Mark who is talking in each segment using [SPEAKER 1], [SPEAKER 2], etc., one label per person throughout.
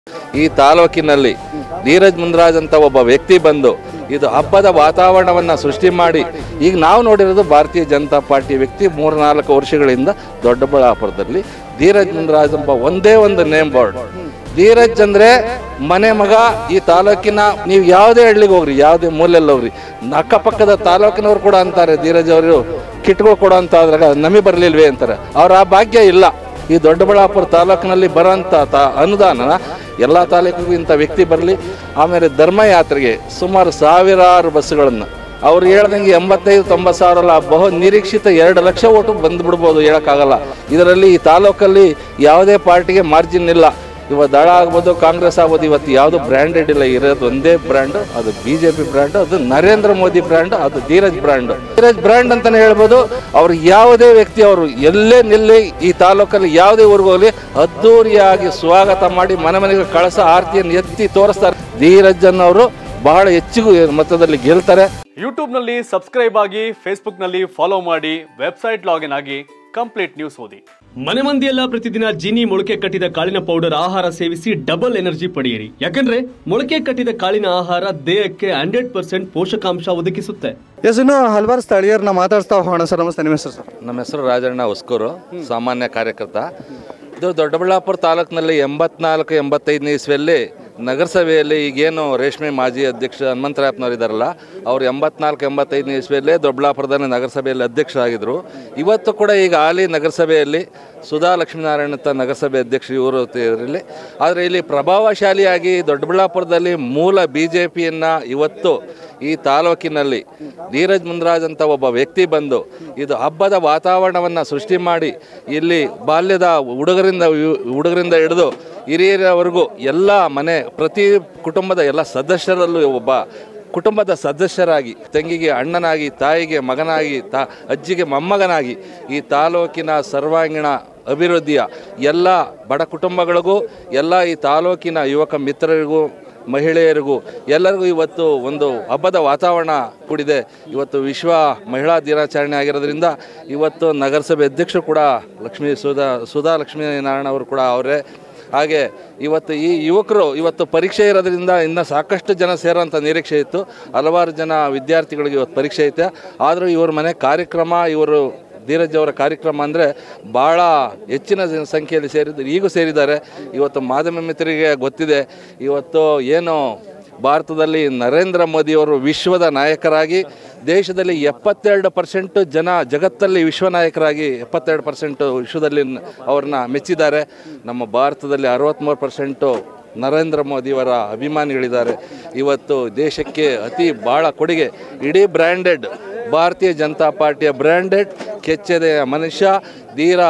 [SPEAKER 1] ಈ ತಾಲೂಕಿನಲ್ಲಿ ಧೀರಜ್ ಮುನ್ರಾಜ್ ಅಂತ ಒಬ್ಬ ವ್ಯಕ್ತಿ ಬಂದು ಇದು ಹಬ್ಬದ ವಾತಾವರಣವನ್ನು ಸೃಷ್ಟಿ ಮಾಡಿ ಈಗ ನಾವು ನೋಡಿರೋದು ಭಾರತೀಯ ಜನತಾ ಪಾರ್ಟಿ ವ್ಯಕ್ತಿ ಮೂರ್ನಾಲ್ಕು ವರ್ಷಗಳಿಂದ ದೊಡ್ಡಬಳ್ಳಾಪುರದಲ್ಲಿ ಧೀರಜ್ ಮುನ್ರಾಜ್ ಎಂಬ ಒಂದೇ ಒಂದು ನೇಮ್ ಬೋರ್ಡ್ ಧೀರಜ್ ಅಂದ್ರೆ ಮನೆ ಮಗ ಈ ತಾಲೂಕಿನ ನೀವು ಯಾವುದೇ ಹಳ್ಳಿಗೆ ಹೋಗ್ರಿ ಯಾವುದೇ ಮೂಲೆಯಲ್ಲಿ ಹೋಗ್ರಿ ಅಕ್ಕಪಕ್ಕದ ತಾಲೂಕಿನವ್ರು ಕೂಡ ಅಂತಾರೆ ಧೀರಜ್ ಅವರು ಕಿಟ್ಗಳು ಕೊಡೋ ಅಂತ ಆದಾಗ ನಮಗೆ ಬರಲಿಲ್ವೇ ಅಂತಾರೆ ಅವ್ರ ಆ ಭಾಗ್ಯ ಇಲ್ಲ ಈ ದೊಡ್ಡಬಳ್ಳಾಪುರ ತಾಲೂಕಿನಲ್ಲಿ ಬರೋಂಥ ತಾ ಅನುದಾನ ಎಲ್ಲ ತಾಲೂಕಿಗೂ ಇಂಥ ವ್ಯಕ್ತಿ ಬರಲಿ ಆಮೇಲೆ ಧರ್ಮಯಾತ್ರೆಗೆ ಸುಮಾರು ಸಾವಿರಾರು ಬಸ್ಸುಗಳನ್ನು ಅವ್ರು ಹೇಳ್ದಂಗೆ ಎಂಬತ್ತೈದು ತೊಂಬತ್ತು ಸಾವಿರ ಅಲ್ಲ ಬಹು ನಿರೀಕ್ಷಿತ ಎರಡು ಲಕ್ಷ ಓಟು ಬಂದ್ಬಿಡ್ಬೋದು ಹೇಳೋಕ್ಕಾಗಲ್ಲ ಇದರಲ್ಲಿ ಈ ತಾಲೂಕಲ್ಲಿ ಯಾವುದೇ ಪಾರ್ಟಿಗೆ ಮಾರ್ಜಿನ್ ಇಲ್ಲ ಇವತ್ತು ದಳ ಆಗ್ಬೋದು ಕಾಂಗ್ರೆಸ್ ಆಗ್ಬೋದು ಇವತ್ತು ಯಾವುದು ಬ್ರ್ಯಾಂಡೆಡ್ ಇಲ್ಲ ಇರೋದು ಒಂದೇ ಬ್ರ್ಯಾಂಡ್ ಅದು ಬಿ ಜೆ ಪಿ ಬ್ರ್ಯಾಂಡ್ ಅದು ನರೇಂದ್ರ ಮೋದಿ ಬ್ರ್ಯಾಂಡ್ ಅದು ಧೀರಜ್ ಬ್ರ್ಯಾಂಡ್ ಧೀರಜ್ ಬ್ರ್ಯಾಂಡ್ ಅಂತಾನೆ ಹೇಳ್ಬೋದು ಅವ್ರು ಯಾವುದೇ ವ್ಯಕ್ತಿ ಅವರು ಎಲ್ಲೇ ನಿಲ್ಲಿ ಈ ತಾಲೂಕಲ್ಲಿ ಯಾವುದೇ ಊರಿಗೆ ಹೋಗಲಿ ಅದ್ದೂರಿಯಾಗಿ ಸ್ವಾಗತ ಮಾಡಿ ಮನೆ ಮನೆಗೆ ಕಳಸ ಆರತಿಯನ್ನು ಎತ್ತಿ ತೋರಿಸ್ತಾರೆ ಧೀರಜ್ ಅನ್ನೋರು ಬಹಳ ಹೆಚ್ಚಿಗೂ ಮೊತ್ತದಲ್ಲಿ ಗೆಲ್ತಾರೆ
[SPEAKER 2] ಯೂಟ್ಯೂಬ್ನಲ್ಲಿ ಸಬ್ಸ್ಕ್ರೈಬ್ ಆಗಿ ಫೇಸ್ಬುಕ್ನಲ್ಲಿ ಫಾಲೋ ಮಾಡಿ ವೆಬ್ಸೈಟ್ ಲಾಗಿನ್ ಆಗಿ ಕಂಪ್ಲೀಟ್ ನ್ಯೂಸ್ ಓದಿ
[SPEAKER 3] ಮನೆ ಮಂದಿಯೆಲ್ಲ ಪ್ರತಿದಿನ ಜೀನಿ ಮೊಳಕೆ ಕಟ್ಟಿದ ಕಾಳಿನ ಪೌಡರ್ ಆಹಾರ ಸೇವಿಸಿ ಡಬಲ್ ಎನರ್ಜಿ ಪಡೆಯಿರಿ ಯಾಕಂದ್ರೆ ಮೊಳಕೆ ಕಟ್ಟಿದ ಕಾಳಿನ ಆಹಾರ ದೇಹಕ್ಕೆ ಹಂಡ್ರೆಡ್ ಪರ್ಸೆಂಟ್ ಪೋಷಕಾಂಶ ಒದಗಿಸುತ್ತೆ
[SPEAKER 4] ಎಸ್ ಇನ್ನು ಹಲವಾರು ಸ್ಥಳೀಯರನ್ನ ಮಾತಾಡ್ಸ್ತಾ ಹೋಗೋಣ ಸರ್ ನಮಸ್ತೆ ನಿಮ್ಮ ಹೆಸರು ಸರ್
[SPEAKER 1] ನಮ್ಮ ಹೆಸರು ರಾಜಣ್ಣ ಉಸ್ಕೂರು ಸಾಮಾನ್ಯ ಕಾರ್ಯಕರ್ತ ಇದು ದೊಡ್ಡಬಳ್ಳಾಪುರ ತಾಲೂಕಿನಲ್ಲಿ ಎಂಬತ್ನಾಲ್ಕು ಎಂಬತ್ತೈದನೇ ಇಸ್ವಿಯಲ್ಲಿ ನಗರಸಭೆಯಲ್ಲಿ ಈಗೇನು ರೇಷ್ಮೆ ಮಾಜಿ ಅಧ್ಯಕ್ಷ ಹನುಮಂತರಾಯಪ್ಪನವ್ರು ಇದ್ದಾರಲ್ಲ ಅವರು ಎಂಬತ್ನಾಲ್ಕು ಎಂಬತ್ತೈದನೇ ಇಸ್ವಿಯಲ್ಲೇ ದೊಡ್ಡಬಳ್ಳಾಪುರದಲ್ಲಿ ನಗರಸಭೆಯಲ್ಲಿ ಅಧ್ಯಕ್ಷರಾಗಿದ್ದರು ಇವತ್ತು ಕೂಡ ಈಗ ಹಾಲಿ ನಗರಸಭೆಯಲ್ಲಿ ಸುಧಾ ಲಕ್ಷ್ಮೀನಾರಾಯಣ ಅಂತ ನಗರಸಭೆ ಅಧ್ಯಕ್ಷರು ಇವರು ಇದರಲ್ಲಿ ಆದರೆ ಇಲ್ಲಿ ಪ್ರಭಾವಶಾಲಿಯಾಗಿ ದೊಡ್ಡಬಳ್ಳಾಪುರದಲ್ಲಿ ಮೂಲ ಬಿ ಜೆ ಪಿಯನ್ನು ಇವತ್ತು ಈ ತಾಲೂಕಿನಲ್ಲಿ ಧೀರಜ್ ಮುನ್ರಾಜ್ ಅಂತ ಒಬ್ಬ ವ್ಯಕ್ತಿ ಬಂದು ಇದು ಹಬ್ಬದ ವಾತಾವರಣವನ್ನು ಸೃಷ್ಟಿ ಮಾಡಿ ಇಲ್ಲಿ ಬಾಲ್ಯದ ಹುಡುಗರಿಂದ ಹುಡುಗರಿಂದ ಹಿಡಿದು ಹಿರಿಯರವರೆಗೂ ಎಲ್ಲ ಮನೆ ಪ್ರತಿ ಕುಟುಂಬದ ಎಲ್ಲ ಸದಸ್ಯರಲ್ಲೂ ಒಬ್ಬ ಕುಟುಂಬದ ಸದಸ್ಯರಾಗಿ ತಂಗಿಗೆ ಅಣ್ಣನಾಗಿ ತಾಯಿಗೆ ಮಗನಾಗಿ ತಾ ಅಜ್ಜಿಗೆ ಮೊಮ್ಮಗನಾಗಿ ಈ ತಾಲೂಕಿನ ಸರ್ವಾಂಗೀಣ ಅಭಿವೃದ್ಧಿಯ ಎಲ್ಲ ಬಡ ಕುಟುಂಬಗಳಿಗೂ ಎಲ್ಲ ಈ ತಾಲೂಕಿನ ಯುವಕ ಮಿತ್ರರಿಗೂ ಮಹಿಳೆಯರಿಗೂ ಎಲ್ಲರಿಗೂ ಇವತ್ತು ಒಂದು ಹಬ್ಬದ ವಾತಾವರಣ ಕೂಡಿದೆ ಇವತ್ತು ವಿಶ್ವ ಮಹಿಳಾ ದಿನಾಚರಣೆ ಆಗಿರೋದ್ರಿಂದ ಇವತ್ತು ನಗರಸಭೆ ಅಧ್ಯಕ್ಷರು ಕೂಡ ಲಕ್ಷ್ಮೀ ಸುಧಾ ಸುಧಾ ಲಕ್ಷ್ಮೀನಾರಾಯಣ ಅವರು ಕೂಡ ಅವರೇ ಹಾಗೆ ಇವತ್ತು ಈ ಯುವಕರು ಇವತ್ತು ಪರೀಕ್ಷೆ ಇರೋದ್ರಿಂದ ಇನ್ನು ಸಾಕಷ್ಟು ಜನ ಸೇರೋಂಥ ನಿರೀಕ್ಷೆ ಇತ್ತು ಹಲವಾರು ಜನ ವಿದ್ಯಾರ್ಥಿಗಳಿಗೆ ಇವತ್ತು ಪರೀಕ್ಷೆ ಐತೆ ಆದರೂ ಇವ್ರ ಮನೆ ಕಾರ್ಯಕ್ರಮ ಇವರು ಧೀರಜ್ ಅವರ ಕಾರ್ಯಕ್ರಮ ಅಂದರೆ ಭಾಳ ಹೆಚ್ಚಿನ ಜನ ಸಂಖ್ಯೆಯಲ್ಲಿ ಸೇರಿದ್ದು ಈಗೂ ಸೇರಿದ್ದಾರೆ ಇವತ್ತು ಮಾಧ್ಯಮ ಮಿತ್ರರಿಗೆ ಗೊತ್ತಿದೆ ಇವತ್ತು ಏನು ಭಾರತದಲ್ಲಿ ನರೇಂದ್ರ ಮೋದಿಯವರು ವಿಶ್ವದ ನಾಯಕರಾಗಿ ದೇಶದಲ್ಲಿ ಎಪ್ಪತ್ತೆರಡು ಪರ್ಸೆಂಟ್ ಜನ ಜಗತ್ತಲ್ಲಿ ವಿಶ್ವ ನಾಯಕರಾಗಿ ಎಪ್ಪತ್ತೆರಡು ಪರ್ಸೆಂಟು ವಿಶ್ವದಲ್ಲಿ ನ- ಅವ್ರನ್ನ ಮೆಚ್ಚಿದ್ದಾರೆ ನಮ್ಮ ಭಾರತದಲ್ಲಿ ಅರವತ್ತ್ಮೂರು ಪರ್ಸೆಂಟು ನರೇಂದ್ರ ಮೋದಿಯವರ ಅಭಿಮಾನಿಗಳಿದ್ದಾರೆ ಇವತ್ತು ದೇಶಕ್ಕೆ ಅತಿ ಭಾಳ ಕೊಡುಗೆ ಇಡೀ ಬ್ರ್ಯಾಂಡೆಡ್ ಭಾರತೀಯ ಜನತಾ ಪಾರ್ಟಿಯ ಬ್ರ್ಯಾಂಡೆಡ್ ಕೆಚ್ಚೆದೆಯ ಮನುಷ್ಯ ಧೀರ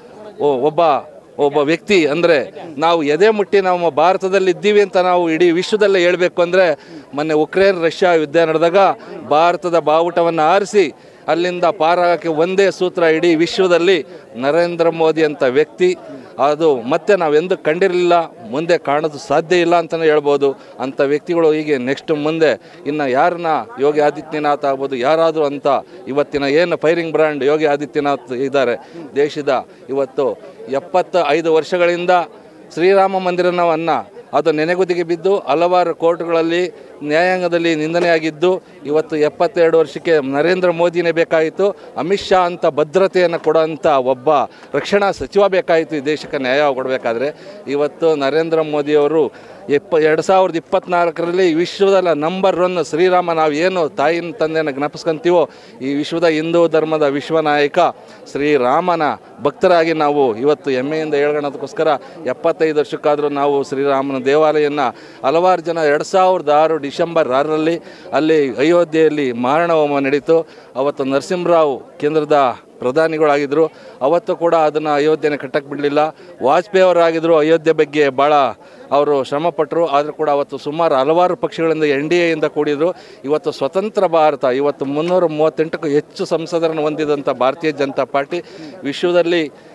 [SPEAKER 1] ಒ- ಒಬ್ಬ ಒಬ್ಬ ವ್ಯಕ್ತಿ ಅಂದರೆ ನಾವು ಎದೆ ಮುಟ್ಟಿ ನಾವು ಭಾರತದಲ್ಲಿ ಇದ್ದೀವಿ ಅಂತ ನಾವು ಇಡೀ ವಿಶ್ವದಲ್ಲೇ ಹೇಳಬೇಕು ಅಂದರೆ ಮೊನ್ನೆ ಉಕ್ರೇನ್ ರಷ್ಯಾ ಯುದ್ಧ ನಡೆದಾಗ ಭಾರತದ ಬಾವುಟವನ್ನು ಆರಿಸಿ ಅಲ್ಲಿಂದ ಪಾರಾಗಕ್ಕೆ ಒಂದೇ ಸೂತ್ರ ಇಡೀ ವಿಶ್ವದಲ್ಲಿ ನರೇಂದ್ರ ಮೋದಿ ಅಂತ ವ್ಯಕ್ತಿ ಅದು ಮತ್ತೆ ನಾವೆಂದು ಕಂಡಿರಲಿಲ್ಲ ಮುಂದೆ ಕಾಣೋದು ಸಾಧ್ಯ ಇಲ್ಲ ಅಂತಲೇ ಹೇಳ್ಬೋದು ಅಂಥ ವ್ಯಕ್ತಿಗಳು ಹೀಗೆ ನೆಕ್ಸ್ಟ್ ಮುಂದೆ ಇನ್ನು ಯಾರನ್ನ ಯೋಗಿ ಆದಿತ್ಯನಾಥ್ ಆಗ್ಬೋದು ಯಾರಾದರೂ ಅಂತ ಇವತ್ತಿನ ಏನು ಫೈರಿಂಗ್ ಬ್ರ್ಯಾಂಡ್ ಯೋಗಿ ಆದಿತ್ಯನಾಥ್ ಇದ್ದಾರೆ ದೇಶದ ಇವತ್ತು ಎಪ್ಪತ್ತ ಐದು ವರ್ಷಗಳಿಂದ ಶ್ರೀರಾಮ ಮಂದಿರವನ್ನು ಅದು ನೆನೆಗುದಿಗೆ ಬಿದ್ದು ಹಲವಾರು ಕೋರ್ಟ್ಗಳಲ್ಲಿ ನ್ಯಾಯಾಂಗದಲ್ಲಿ ನಿಂದನೆಯಾಗಿದ್ದು ಇವತ್ತು ಎಪ್ಪತ್ತೆರಡು ವರ್ಷಕ್ಕೆ ನರೇಂದ್ರ ಮೋದಿನೇ ಬೇಕಾಯಿತು ಅಮಿತ್ ಶಾ ಅಂತ ಭದ್ರತೆಯನ್ನು ಕೊಡೋಂಥ ಒಬ್ಬ ರಕ್ಷಣಾ ಸಚಿವ ಬೇಕಾಯಿತು ಈ ದೇಶಕ್ಕೆ ನ್ಯಾಯ ಕೊಡಬೇಕಾದ್ರೆ ಇವತ್ತು ನರೇಂದ್ರ ಮೋದಿಯವರು ಎಪ್ಪ ಎರಡು ಸಾವಿರದ ಇಪ್ಪತ್ನಾಲ್ಕರಲ್ಲಿ ವಿಶ್ವದ ನಂಬರ್ ಒನ್ ಶ್ರೀರಾಮ ನಾವು ಏನು ತಾಯಿನ ತಂದೆನ ಜ್ಞಾಪಿಸ್ಕೊಂತೀವೋ ಈ ವಿಶ್ವದ ಹಿಂದೂ ಧರ್ಮದ ವಿಶ್ವ ನಾಯಕ ಶ್ರೀರಾಮನ ಭಕ್ತರಾಗಿ ನಾವು ಇವತ್ತು ಹೆಮ್ಮೆಯಿಂದ ಹೇಳ್ಕೊಳ್ಳೋದಕ್ಕೋಸ್ಕರ ಎಪ್ಪತ್ತೈದು ವರ್ಷಕ್ಕಾದರೂ ನಾವು ಶ್ರೀರಾಮನ ದೇವಾಲಯನ ಹಲವಾರು ಜನ ಎರಡು ಸಾವಿರದ ಆರು ಡಿಸೆಂಬರ್ ಆರರಲ್ಲಿ ಅಲ್ಲಿ ಅಯೋಧ್ಯೆಯಲ್ಲಿ ಮಾರಣ ಹೋಮ ನಡೀತು ಅವತ್ತು ನರಸಿಂಹರಾವ್ ಕೇಂದ್ರದ ಪ್ರಧಾನಿಗಳಾಗಿದ್ದರು ಅವತ್ತು ಕೂಡ ಅದನ್ನು ಅಯೋಧ್ಯೆನ ಕಟ್ಟಕ್ಕೆ ಬಿಡಲಿಲ್ಲ ವಾಜಪೇಯಿ ಅವರಾಗಿದ್ದರು ಅಯೋಧ್ಯೆ ಬಗ್ಗೆ ಭಾಳ ಅವರು ಶ್ರಮಪಟ್ಟರು ಆದರೂ ಕೂಡ ಅವತ್ತು ಸುಮಾರು ಹಲವಾರು ಪಕ್ಷಗಳಿಂದ ಎನ್ ಡಿ ಎಯಿಂದ ಕೂಡಿದರು ಇವತ್ತು ಸ್ವತಂತ್ರ ಭಾರತ ಇವತ್ತು ಮುನ್ನೂರ ಮೂವತ್ತೆಂಟಕ್ಕೂ ಹೆಚ್ಚು ಸಂಸದರನ್ನು ಹೊಂದಿದಂಥ ಭಾರತೀಯ ಜನತಾ ಪಾರ್ಟಿ ವಿಶ್ವದಲ್ಲಿ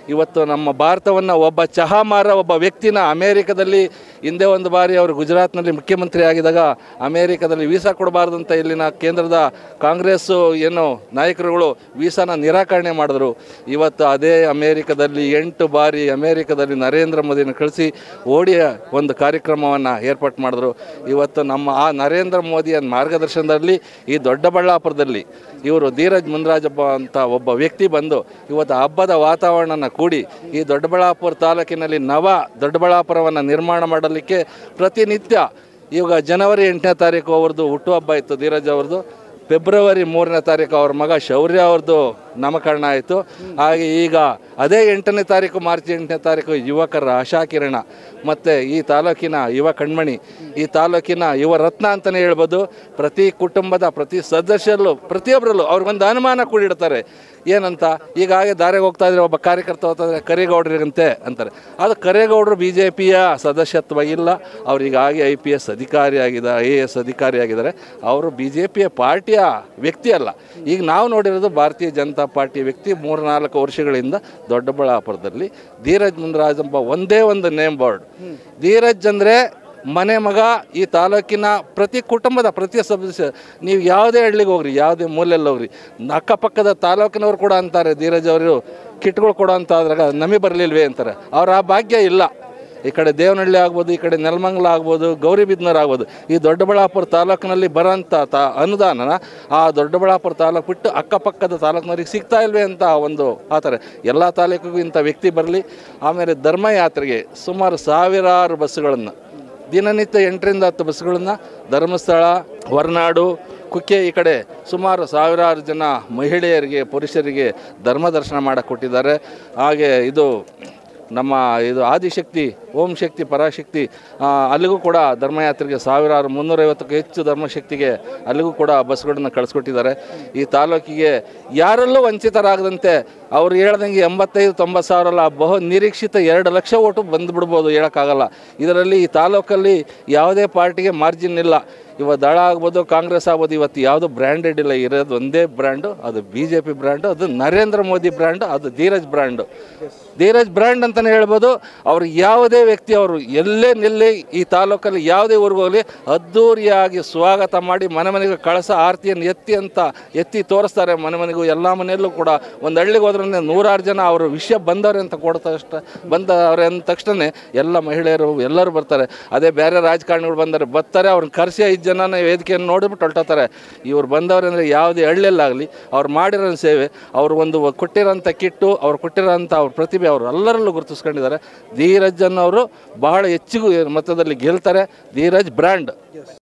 [SPEAKER 1] ಇವತ್ತು ನಮ್ಮ ಭಾರತವನ್ನು ಒಬ್ಬ ಚಹಾ ಮಾರ ಒಬ್ಬ ವ್ಯಕ್ತಿನ ಅಮೇರಿಕದಲ್ಲಿ ಹಿಂದೆ ಒಂದು ಬಾರಿ ಅವರು ಗುಜರಾತ್ನಲ್ಲಿ ಮುಖ್ಯಮಂತ್ರಿ ಆಗಿದಾಗ ಅಮೇರಿಕದಲ್ಲಿ ವೀಸಾ ಕೊಡಬಾರ್ದು ಅಂತ ಇಲ್ಲಿನ ಕೇಂದ್ರದ ಕಾಂಗ್ರೆಸ್ಸು ಏನು ನಾಯಕರುಗಳು ವೀಸಾನ ನಿರಾಕರಣೆ ಮಾಡಿದ್ರು ಇವತ್ತು ಅದೇ ಅಮೇರಿಕದಲ್ಲಿ ಎಂಟು ಬಾರಿ ಅಮೇರಿಕದಲ್ಲಿ ನರೇಂದ್ರ ಮೋದಿನ ಕಳಿಸಿ ಓಡಿಯ ಒಂದು ಕಾರ್ಯಕ್ರಮವನ್ನು ಏರ್ಪಾಟ್ ಮಾಡಿದ್ರು ಇವತ್ತು ನಮ್ಮ ಆ ನರೇಂದ್ರ ಮೋದಿಯ ಮಾರ್ಗದರ್ಶನದಲ್ಲಿ ಈ ದೊಡ್ಡಬಳ್ಳಾಪುರದಲ್ಲಿ ಇವರು ಧೀರಜ್ ಮುನ್ರಾಜಪ್ಪ ಅಂತ ಒಬ್ಬ ವ್ಯಕ್ತಿ ಬಂದು ಇವತ್ತು ಹಬ್ಬದ ವಾತಾವರಣನ ಕೂಡಿ ಈ ದೊಡ್ಡಬಳ್ಳಾಪುರ ತಾಲೂಕಿನಲ್ಲಿ ನವ ದೊಡ್ಡಬಳ್ಳಾಪುರವನ್ನು ನಿರ್ಮಾಣ ಮಾಡಲಿಕ್ಕೆ ಪ್ರತಿನಿತ್ಯ ಇವಾಗ ಜನವರಿ ಎಂಟನೇ ತಾರೀಕು ಅವ್ರದ್ದು ಹುಟ್ಟುಹಬ್ಬ ಇತ್ತು ಧೀರಜ್ ಅವ್ರದ್ದು ಫೆಬ್ರವರಿ ಮೂರನೇ ತಾರೀಕು ಅವ್ರ ಮಗ ಶೌರ್ಯ ಅವ್ರದ್ದು ನಾಮಕರಣ ಆಯಿತು ಹಾಗೆ ಈಗ ಅದೇ ಎಂಟನೇ ತಾರೀಕು ಮಾರ್ಚ್ ಎಂಟನೇ ತಾರೀಕು ಯುವಕರ ಆಶಾಕಿರಣ ಮತ್ತು ಈ ತಾಲೂಕಿನ ಯುವ ಕಣ್ಮಣಿ ಈ ತಾಲೂಕಿನ ಯುವ ರತ್ನ ಅಂತಲೇ ಹೇಳ್ಬೋದು ಪ್ರತಿ ಕುಟುಂಬದ ಪ್ರತಿ ಸದಸ್ಯರಲ್ಲೂ ಪ್ರತಿಯೊಬ್ಬರಲ್ಲೂ ಅವ್ರಿಗೊಂದು ಅನುಮಾನ ಕೂಡಿಡ್ತಾರೆ ಏನಂತ ಈಗ ಹಾಗೆ ದಾರಿಗೆ ಹೋಗ್ತಾ ಇದ್ರೆ ಒಬ್ಬ ಕಾರ್ಯಕರ್ತ ಹೋಗ್ತಾ ಇದ್ರೆ ಕರೇಗೌಡರಿಗಂತೆ ಅಂತಾರೆ ಅದು ಕರೇಗೌಡರು ಬಿ ಜೆ ಪಿಯ ಸದಸ್ಯತ್ವ ಇಲ್ಲ ಅವ್ರಿಗಾಗಿ ಐ ಪಿ ಎಸ್ ಅಧಿಕಾರಿ ಆಗಿದ್ದಾರೆ ಐ ಎ ಎಸ್ ಅಧಿಕಾರಿ ಆಗಿದ್ದಾರೆ ಅವರು ಬಿ ಜೆ ಪಿಯ ಪಾರ್ಟಿಯ ವ್ಯಕ್ತಿ ಅಲ್ಲ ಈಗ ನಾವು ನೋಡಿರೋದು ಭಾರತೀಯ ಜನತಾ ಪಾರ್ಟಿ ವ್ಯಕ್ತಿ ಮೂರು ನಾಲ್ಕು ವರ್ಷಗಳಿಂದ ದೊಡ್ಡಬಳ್ಳಾಪುರದಲ್ಲಿ ಧೀರಜ್ ಮುನ್ರಾಜ್ ಎಂಬ ಒಂದೇ ಒಂದು ನೇಮ್ ಬೋರ್ಡ್ ಧೀರಜ್ ಅಂದರೆ ಮನೆ ಮಗ ಈ ತಾಲೂಕಿನ ಪ್ರತಿ ಕುಟುಂಬದ ಪ್ರತಿ ಸದಸ್ಯ ನೀವು ಯಾವುದೇ ಹಳ್ಳಿಗೆ ಹೋಗ್ರಿ ಯಾವುದೇ ಮೂಲೆಯಲ್ಲಿ ಹೋಗ್ರಿ ಅಕ್ಕಪಕ್ಕದ ತಾಲೂಕಿನವ್ರು ಕೂಡ ಅಂತಾರೆ ಧೀರಜ್ ಅವರು ಕಿಟ್ಗಳು ಕೊಡೋ ಅಂತ ಆದಾಗ ನಮಗೆ ಬರಲಿಲ್ವೇ ಅಂತಾರೆ ಅವ್ರ ಆ ಭಾಗ್ಯ ಇಲ್ಲ ಈ ಕಡೆ ದೇವನಹಳ್ಳಿ ಆಗ್ಬೋದು ಈ ಕಡೆ ನೆಲಮಂಗಲ ಆಗ್ಬೋದು ಗೌರಿಬಿದ್ನೂರು ಆಗ್ಬೋದು ಈ ದೊಡ್ಡಬಳ್ಳಾಪುರ ತಾಲೂಕಿನಲ್ಲಿ ಬರೋಂಥ ತಾ ಅನುದಾನನ ಆ ದೊಡ್ಡಬಳ್ಳಾಪುರ ತಾಲೂಕು ಬಿಟ್ಟು ಅಕ್ಕಪಕ್ಕದ ತಾಲೂಕಿನವ್ರಿಗೆ ಸಿಗ್ತಾ ಇಲ್ವೇ ಅಂತ ಒಂದು ಆತಾರೆ ಎಲ್ಲ ತಾಲೂಕಿಗೂ ಇಂಥ ವ್ಯಕ್ತಿ ಬರಲಿ ಆಮೇಲೆ ಧರ್ಮಯಾತ್ರೆಗೆ ಸುಮಾರು ಸಾವಿರಾರು ಬಸ್ಸುಗಳನ್ನು ದಿನನಿತ್ಯ ಎಂಟರಿಂದ ಹತ್ತು ಬಸ್ಸುಗಳನ್ನು ಧರ್ಮಸ್ಥಳ ಹೊರನಾಡು ಕುಕ್ಕೆ ಈ ಕಡೆ ಸುಮಾರು ಸಾವಿರಾರು ಜನ ಮಹಿಳೆಯರಿಗೆ ಪುರುಷರಿಗೆ ಧರ್ಮ ದರ್ಶನ ಮಾಡಕ್ಕೆ ಕೊಟ್ಟಿದ್ದಾರೆ ಹಾಗೆ ಇದು ನಮ್ಮ ಇದು ಆದಿಶಕ್ತಿ ಓಂ ಶಕ್ತಿ ಪರಾಶಕ್ತಿ ಆ, ಅಲ್ಲಿಗೂ ಕೂಡ ಧರ್ಮಯಾತ್ರೆಗೆ ಸಾವಿರಾರು ಮುನ್ನೂರೈವತ್ತಕ್ಕೂ ಹೆಚ್ಚು ಧರ್ಮಶಕ್ತಿಗೆ ಅಲ್ಲಿಗೂ ಕೂಡ ಬಸ್ಗಳನ್ನು ಕಳಿಸ್ಕೊಟ್ಟಿದ್ದಾರೆ ಈ ತಾಲೂಕಿಗೆ ಯಾರಲ್ಲೂ ವಂಚಿತರಾಗದಂತೆ ಅವ್ರು ಹೇಳ್ದಂಗೆ ಎಂಬತ್ತೈದು ತೊಂಬತ್ತು ಸಾವಿರ ಅಲ್ಲ ಬಹು ನಿರೀಕ್ಷಿತ ಎರಡು ಲಕ್ಷ ಓಟು ಬಂದುಬಿಡ್ಬೋದು ಹೇಳೋಕ್ಕಾಗಲ್ಲ ಇದರಲ್ಲಿ ಈ ತಾಲೂಕಲ್ಲಿ ಯಾವುದೇ ಪಾರ್ಟಿಗೆ ಮಾರ್ಜಿನ್ ಇಲ್ಲ ಇವ ದಳ ಆಗ್ಬೋದು ಕಾಂಗ್ರೆಸ್ ಆಗ್ಬೋದು ಇವತ್ತು ಯಾವುದು ಬ್ರ್ಯಾಂಡೆಡ್ ಇಲ್ಲ ಇರೋದು ಒಂದೇ ಬ್ರ್ಯಾಂಡು ಅದು ಬಿ ಜೆ ಪಿ ಬ್ರ್ಯಾಂಡು ಅದು ನರೇಂದ್ರ ಮೋದಿ ಬ್ರ್ಯಾಂಡು ಅದು ಧೀರಜ್ ಬ್ರ್ಯಾಂಡು ಧೀರಜ್ ಬ್ರ್ಯಾಂಡ್ ಅಂತಲೇ ಹೇಳ್ಬೋದು ಅವ್ರು ಯಾವುದೇ ವ್ಯಕ್ತಿ ಅವರು ಎಲ್ಲೇ ನಿಲ್ಲಿ ಈ ತಾಲೂಕಲ್ಲಿ ಯಾವುದೇ ಊರಿಗೆ ಹೋಗಲಿ ಅದ್ಧೂರಿಯಾಗಿ ಸ್ವಾಗತ ಮಾಡಿ ಮನೆ ಮನೆಗೆ ಕಳಸ ಆರತಿಯನ್ನು ಎತ್ತಿ ಅಂತ ಎತ್ತಿ ತೋರಿಸ್ತಾರೆ ಮನೆ ಮನೆಗೂ ಎಲ್ಲ ಮನೆಯಲ್ಲೂ ಕೂಡ ಒಂದು ಹಳ್ಳಿಗೆ ಹೋದ್ರೆ ನೂರಾರು ಜನ ಅವರು ವಿಷಯ ಬಂದವ್ರೆ ಅಂತ ಕೊಡ್ತಾ ಅಷ್ಟ ಬಂದವ್ರೆ ಅಂದ ತಕ್ಷಣ ಎಲ್ಲ ಮಹಿಳೆಯರು ಎಲ್ಲರೂ ಬರ್ತಾರೆ ಅದೇ ಬೇರೆ ರಾಜಕಾರಣಿಗಳು ಬಂದರೆ ಬರ್ತಾರೆ ಅವ್ರನ್ನ ಕರೆಸಿ ಐದು ಜನನ ವೇದಿಕೆಯನ್ನು ನೋಡಿಬಿಟ್ಟು ಹೊರಟೋತಾರೆ ಇವ್ರು ಬಂದವ್ರೆ ಅಂದರೆ ಯಾವುದೇ ಹಳ್ಳಿಯಲ್ಲಾಗಲಿ ಅವ್ರು ಮಾಡಿರೋ ಸೇವೆ ಅವ್ರು ಒಂದು ಕೊಟ್ಟಿರೋಂಥ ಕಿಟ್ಟು ಅವ್ರು ಕೊಟ್ಟಿರೋಂಥ ಅವ್ರ ಪ್ರತಿಭೆ ಅವರು ಎಲ್ಲರಲ್ಲೂ ಗುರುತಿಸ್ಕೊಂಡಿದ್ದಾರೆ ಧೀರಜ್ ಅನ್ನೋರು ಬಹಳ ಹೆಚ್ಚಿಗೂ ಮೊತ್ತದಲ್ಲಿ ಗೆಲ್ತಾರೆ ಧೀರಜ್ ಬ್ರ್ಯಾಂಡ್